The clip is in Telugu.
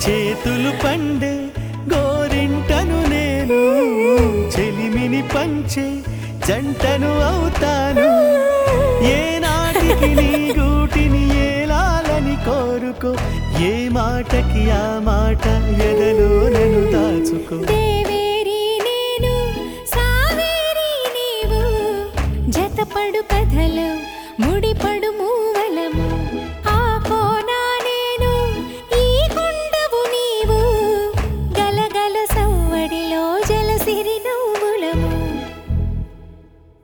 చేతులు పండే గోరింటను నేను చెలిమిని పంచే జంటను అవుతాను ఏ నాటికి నీ గూటిని ఏలాలని కోరుకో ఏ మాటకి ఆ మాట ఎదలో నన్ను దాచుకో దేవేరి నేను సావేరి నీవు జతపడు కథలు ముడిపడు మూవలము